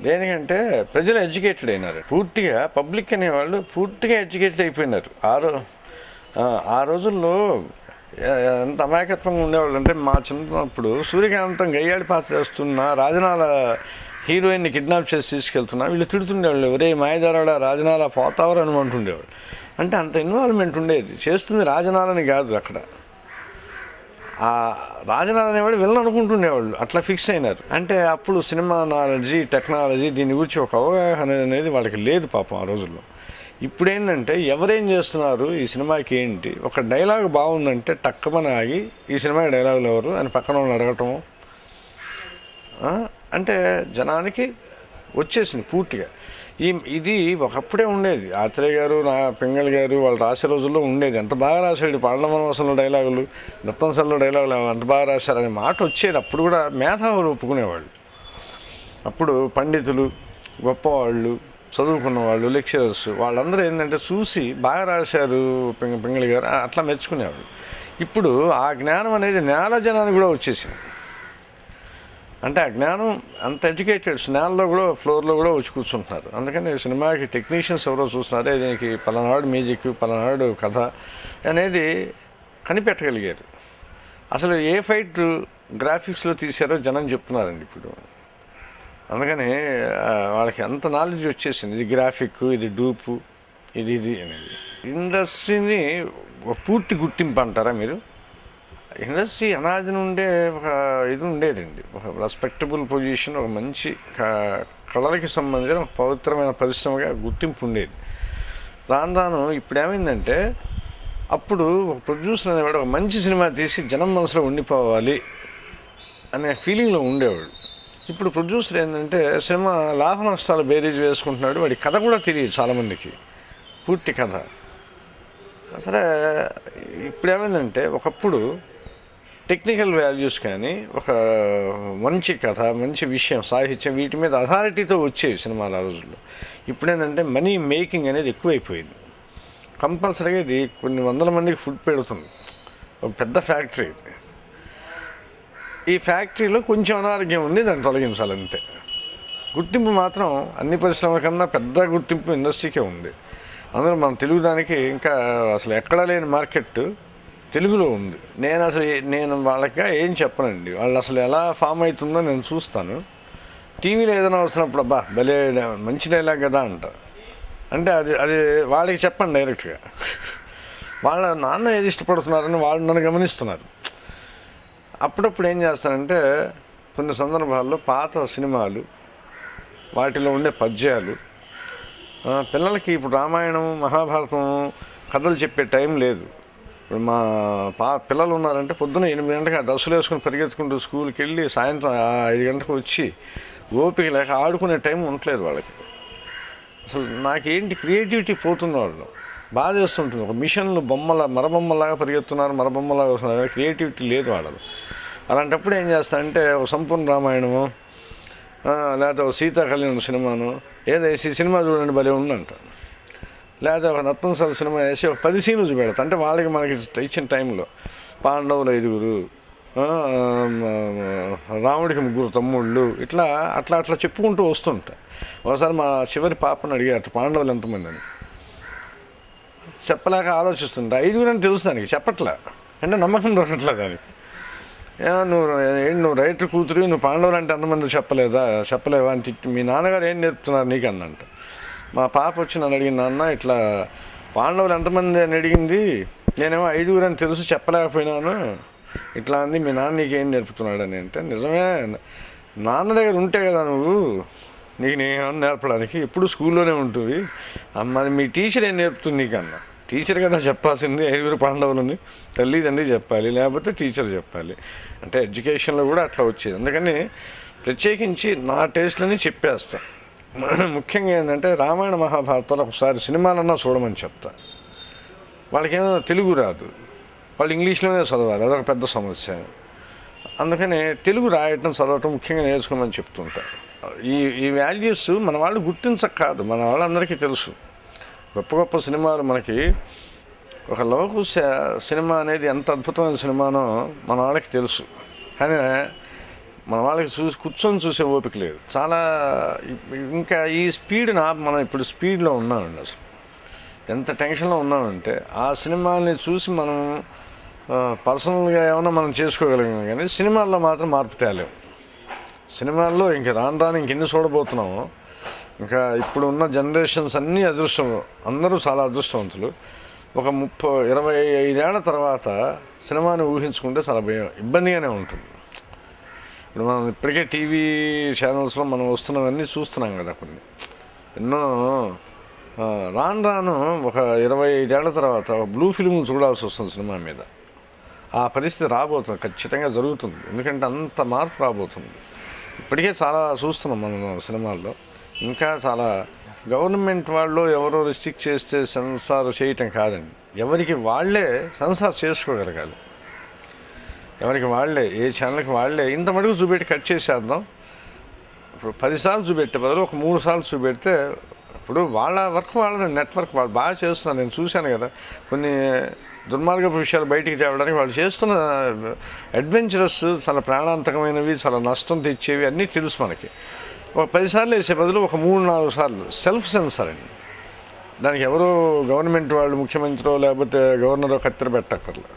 దేనికంటే ప్రజలు ఎడ్యుకేటెడ్ అయినారు పూర్తిగా పబ్లిక్ అనేవాళ్ళు పూర్తిగా ఎడ్యుకేటెడ్ అయిపోయినారు ఆ రో ఆ, ఆ రోజుల్లో ఎ- ఎంత అమాయకత్వంగా ఉండేవాళ్ళు అంటే మా చిన్నప్పుడు సూర్యకాంతం గయ్యాడి పాత్ర చేస్తున్న రాజనాల హీరోయిన్ని కిడ్నాప్ చేసి తీసుకెళ్తున్నా వీళ్ళు తిడుతుండేవాళ్ళు ఒరే మాయదారాడ రాజనాల పోతావరు అని అంటుండేవాళ్ళు అంటే అంత ఇన్వాల్వ్మెంట్ ఉండేది చేస్తుంది రాజనాలని కాదు అక్కడ ఆ రాజనాథ్ అనేవాడు విలన్ అనుకుంటుండేవాళ్ళు అట్లా ఫిక్స్ అయినారు అంటే అప్పుడు సినిమా నాలెడ్జి టెక్నాలజీ దీని గురించి ఒక అవగాహన అనేది వాళ్ళకి లేదు పాపం ఆ రోజుల్లో ఇప్పుడు ఏంటంటే ఎవరేం చేస్తున్నారు ఈ సినిమాకి ఏంటి ఒక డైలాగ్ బాగుందంటే టక్కమని ఆగి ఈ సినిమా డైలాగులు ఎవరు అని పక్కన వాళ్ళని అడగటము ఆ, అంటే జనానికి వచ్చేసింది పూర్తిగా ఈ ఇది ఒకప్పుడే ఉండేది ఆత్రేయ గారు నా పింగళ్ గారు వాళ్ళు రాసే రోజుల్లో ఉండేది ఎంత బాగా రాశాడు పాండవనవాసంలో డైలాగులు దత్తంసల్లో డైలాగులు ఎంత బాగా రాశారనే మాట వచ్చేది అప్పుడు కూడా మేధావులు ఒప్పుకునేవాళ్ళు అప్పుడు పండితులు గొప్పవాళ్ళు చదువుకున్న వాళ్ళు లెక్చరర్స్ వాళ్ళందరూ ఏంటంటే చూసి బాగా రాశారు పింగ పింగళి గారు అట్లా మెచ్చుకునేవాళ్ళు ఇప్పుడు ఆ జ్ఞానం అనేది నేల జనానికి కూడా వచ్చేసింది అంటే ఆ జ్ఞానం అంత ఎడ్యుకేటెడ్స్ నేలలో కూడా ఫ్లోర్లో కూడా వచ్చి కూర్చుంటున్నారు అందుకని ఈ సినిమాకి టెక్నీషియన్స్ ఎవరో చూస్తున్నారే దీనికి పలానాడు మ్యూజిక్ పలానాడు కథ అనేది కనిపెట్టగలిగారు అసలు ఏ ఫైట్ గ్రాఫిక్స్లో తీశారో జనం చెప్తున్నారండి ఇప్పుడు అందుకని ఆ, వాళ్ళకి అంత నాలెడ్జ్ వచ్చేసింది ఇది గ్రాఫిక్ ఇది డూపు ఇది ఇది అనేది ఇండస్ట్రీని ఒక పూర్తి గుర్తింపు అంటారా మీరు ఇండస్ట్రీ అనాది నుండే ఒక ఇది ఉండేదండి ఒక రెస్పెక్టబుల్ పొజిషన్ ఒక మంచి క- కళలకి సంబంధించిన ఒక పవిత్రమైన పరిశ్రమగా గుర్తింపు ఉండేది రాను రాను ఇప్పుడు ఏమైందంటే అప్పుడు ఒక ప్రొడ్యూసర్ అనేవాడు ఒక మంచి సినిమా తీసి జనం మనసులో ఉండిపోవాలి అనే ఫీలింగ్లో ఉండేవాడు ఇప్పుడు ప్రొడ్యూసర్ ఏంటంటే సినిమా లాభ నష్టాలు బేరీజ్ వేసుకుంటున్నాడు వాడి కథ కూడా తెలియదు చాలామందికి పూర్తి కథ అసలే ఇప్పుడు ఏమైందంటే ఒకప్పుడు టెక్నికల్ వాల్యూస్ కానీ ఒక మంచి కథ మంచి విషయం సాహిత్యం వీటి మీద అథారిటీతో వచ్చేవి సినిమాలు ఆ రోజుల్లో ఇప్పుడు ఏంటంటే మనీ మేకింగ్ అనేది ఎక్కువైపోయింది కంపల్సరీగా ఇది కొన్ని వందల మందికి ఫుడ్ పెడుతుంది ఒక పెద్ద ఫ్యాక్టరీ ఇది ఈ ఫ్యాక్టరీలో కొంచెం అనారోగ్యం ఉంది దాన్ని తొలగించాలంతే గుర్తింపు మాత్రం అన్ని పరిశ్రమల కన్నా పెద్ద గుర్తింపు ఇండస్ట్రీకే ఉంది అందులో మన తెలుగు దానికి ఇంకా అసలు ఎక్కడా లేని మార్కెట్ తెలుగులో ఉంది నేను అసలు ఏ- నేను వాళ్ళకి ఏం చెప్పనండి వాళ్ళు అసలు ఎలా ఫామ్ అవుతుందో నేను చూస్తాను టీవీలో ఏదైనా వస్తున్నప్పుడు అబ్బా భలే మంచి డైలాగ్ కదా అంట అంటే అది అది వాళ్ళకి చెప్పండి డైరెక్ట్గా వాళ్ళ నాన్న ఏది ఇష్టపడుతున్నారని వాళ్ళు నన్ను గమనిస్తున్నారు అప్పుడప్పుడు ఏం చేస్తానంటే కొన్ని సందర్భాల్లో పాత సినిమాలు వాటిలో ఉండే పద్యాలు ఆ, పిల్లలకి ఇప్పుడు రామాయణం మహాభారతం కథలు చెప్పే టైం లేదు ఇప్పుడు మా పా పిల్లలు ఉన్నారంటే పొద్దున ఎనిమిది గంటలకు ఆ డ్రెస్సులు వేసుకుని పరిగెత్తుకుంటూ స్కూల్కి వెళ్ళి సాయంత్రం ఆ ఐదు గంటలకు వచ్చి ఓపిక లేక ఆడుకునే టైం ఉండట్లేదు వాళ్ళకి అసలు నాకేంటి క్రియేటివిటీ పోతుంది వాళ్ళు బాధ వేస్తుంటుంది ఒక మిషన్లు బొమ్మల మరబొమ్మలాగా పరిగెత్తున్నారు మరబొమ్మలాగా వస్తున్నారు క్రియేటివిటీ లేదు వాళ్ళలో అలాంటప్పుడు ఏం చేస్తానంటే ఒక సంపూర్ణ రామాయణము ఆ, లేకపోతే ఒక సీతా కళ్యాణ్ సినిమాను ఏదో వేసి సినిమా చూడండి భలే ఉందంట లేదా ఒక నత్తంసాల సినిమా వేసి ఒక పది సీన్లు చూపెడతా అంటే వాళ్ళకి మనకి ఇచ్చిన టైంలో పాండవులు ఐదుగురు ఆ, రాముడికి ముగ్గురు తమ్ముళ్ళు ఇట్లా అట్లా అట్లా చెప్పుకుంటూ వస్తుంటా ఒకసారి మా చివరి పాపను అడిగారు పాండవులు ఎంతమంది అని చెప్పలేక ఆలోచిస్తుంటా ఐదుగురు అని తెలుసు దానికి చెప్పట్లే అంటే నమ్మకం దొరకట్లే దానికి ఏ, నువ్వు ఏంటి నువ్వు రైటర్ కూతురు నువ్వు పాండవులు అంటే ఎంతమంది చెప్పలేదా చెప్పలేవా అని తిట్టి మీ నాన్నగారు ఏం నేర్పుతున్నారు నీకు అన్నంట మా పాప వచ్చి నన్ను అడిగింది నాన్న ఇట్లా పాండవులు ఎంతమంది అని అడిగింది నేనేమో ఐదుగురు అని తెలుసు చెప్పలేకపోయినాను ఇట్లా అంది మీ నాన్న నీకేం నేర్పుతున్నాడు అని అంటే నిజమే నాన్న దగ్గర ఉంటే కదా నువ్వు నీకు నేను నేర్పడానికి ఎప్పుడు స్కూల్లోనే ఉంటుంది అమ్మ మీ టీచర్ ఏం నేర్పుతుంది నీకు అన్న టీచర్ కదా చెప్పాల్సింది ఐదుగురు పాండవులని తల్లిదండ్రి చెప్పాలి లేకపోతే టీచర్ చెప్పాలి అంటే ఎడ్యుకేషన్లో కూడా అట్లా వచ్చేది అందుకని ప్రత్యేకించి నా టేస్ట్లని చెప్పేస్తా ముఖ్యంగా ఏంటంటే రామాయణ మహాభారతాలు ఒకసారి సినిమాలన్నా చూడమని చెప్తా వాళ్ళకేమో తెలుగు రాదు వాళ్ళు ఇంగ్లీష్లోనే చదవాలి అదొక పెద్ద సమస్య అందుకని తెలుగు రాయటం చదవటం ముఖ్యంగా నేర్చుకోమని చెప్తుంటా ఈ ఈ వాల్యూస్ మన వాళ్ళు గుర్తించక కాదు మన వాళ్ళందరికీ తెలుసు గొప్ప గొప్ప సినిమాలు మనకి ఒక లవకుశ సినిమా అనేది ఎంత అద్భుతమైన సినిమానో మన వాళ్ళకి తెలుసు కానీ మన వాళ్ళకి చూసి కూర్చొని చూసే ఓపిక లేదు చాలా ఇప్- ఇంకా ఈ స్పీడ్ని ఆపి మనం ఇప్పుడు స్పీడ్లో ఉన్నామండి అసలు ఎంత టెన్షన్లో ఉన్నామంటే ఆ సినిమాని చూసి మనం పర్సనల్గా ఏమైనా మనం చేసుకోగలిగాం కానీ సినిమాల్లో మాత్రం మార్పు తేలేము సినిమాల్లో ఇంక రాను రాను ఇంకెన్ని చూడబోతున్నామో ఇంకా ఇప్పుడు ఉన్న జనరేషన్స్ అన్నీ అదృష్టం అందరూ చాలా అదృష్టవంతులు ఒక ముప్పై ఇరవై ఐదేళ్ల తర్వాత సినిమాని ఊహించుకుంటే చాలా భయం ఇబ్బందిగానే ఉంటుంది ఇప్పుడు మనం ఇప్పటికే టీవీ ఛానల్స్లో మనం వస్తున్నవన్నీ చూస్తున్నాం కదా కొన్ని ఎన్నో ఆ, రాను రాను ఒక ఇరవై ఐదేళ్ల తర్వాత ఒక బ్లూ ఫిల్మ్ చూడాల్సి వస్తుంది సినిమా మీద ఆ పరిస్థితి రాబోతుంది ఖచ్చితంగా జరుగుతుంది ఎందుకంటే అంత మార్పు రాబోతుంది ఇప్పటికే చాలా చూస్తున్నాం మనం సినిమాల్లో ఇంకా చాలా గవర్నమెంట్ వాళ్ళు ఎవరో రిస్ట్రిక్ట్ చేస్తే సెన్సార్ చేయటం కాదండి ఎవరికి వాళ్ళే సెన్సార్ చేసుకోగలగాలి ఎవరికి వాళ్ళే ఏ ఛానల్కి వాళ్ళే ఇంత మటుకు చూపెట్టి కట్ చేసేద్దాం ఇప్పుడు పదిసార్లు చూపెట్టే బదులు ఒక మూడు సార్లు చూపెడితే ఇప్పుడు వాళ్ళ వర్క్ వాళ్ళ నెట్వర్క్ వాళ్ళు బాగా చేస్తున్నారు నేను చూశాను కదా కొన్ని దుర్మార్గపు విషయాలు బయటికి తేవడానికి వాళ్ళు చేస్తున్న అడ్వెంచరస్ చాలా ప్రాణాంతకమైనవి చాలా నష్టం తెచ్చేవి అన్నీ తెలుసు మనకి ఒక పదిసార్లు వేసే బదులు ఒక మూడు నాలుగు సార్లు సెల్ఫ్ సెన్సర్ అండి దానికి ఎవరో గవర్నమెంట్ వాళ్ళు ముఖ్యమంత్రో లేకపోతే గవర్నరో కత్తెర పెట్టక్కర్లేదు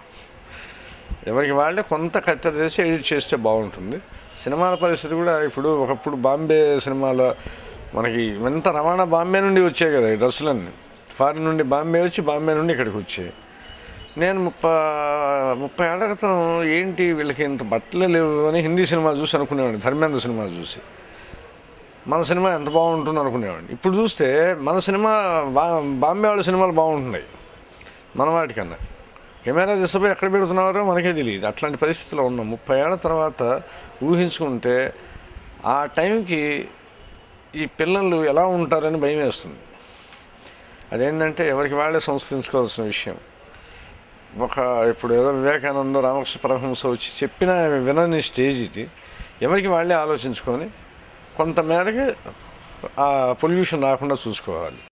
ఎవరికి వాళ్ళే కొంత కత్తెర చేసి ఎడిట్ చేస్తే బాగుంటుంది సినిమాల పరిస్థితి కూడా ఇప్పుడు ఒకప్పుడు బాంబే సినిమాలో మనకి ఎంత రవాణా బాంబే నుండి వచ్చాయి కదా ఈ డ్రెస్సులన్నీ ఫారిన్ నుండి బాంబే వచ్చి బాంబే నుండి ఇక్కడికి వచ్చాయి నేను ముప్పై ముప్పై ఏళ్ల క్రితం ఏంటి వీళ్ళకి ఇంత బట్టలే లేవు అని హిందీ సినిమా చూసి అనుకునేవాడిని ధర్మేంద్ర సినిమా చూసి మన సినిమా ఎంత బాగుంటుంది అనుకునేవాడిని ఇప్పుడు చూస్తే మన సినిమా బా బాంబే వాళ్ళ సినిమాలు బాగుంటున్నాయి మన వాటికన్నా కెమెరా తీసుకుపోయి ఎక్కడ పెడుతున్నారో మనకే తెలియదు అట్లాంటి పరిస్థితిలో ఉన్నాం ముప్పై ఏళ్ళ తర్వాత ఊహించుకుంటే ఆ టైంకి ఈ పిల్లలు ఎలా ఉంటారని భయం వేస్తుంది అదేంటంటే ఎవరికి వాళ్ళే సంస్కరించుకోవాల్సిన విషయం ఒక ఇప్పుడు ఏదో వివేకానంద రామకృష్ణ పరమహంస వచ్చి చెప్పిన వినని స్టేజ్ ఇది ఎవరికి వాళ్ళే ఆలోచించుకొని కొంత మేరకు ఆ పొల్యూషన్ రాకుండా చూసుకోవాలి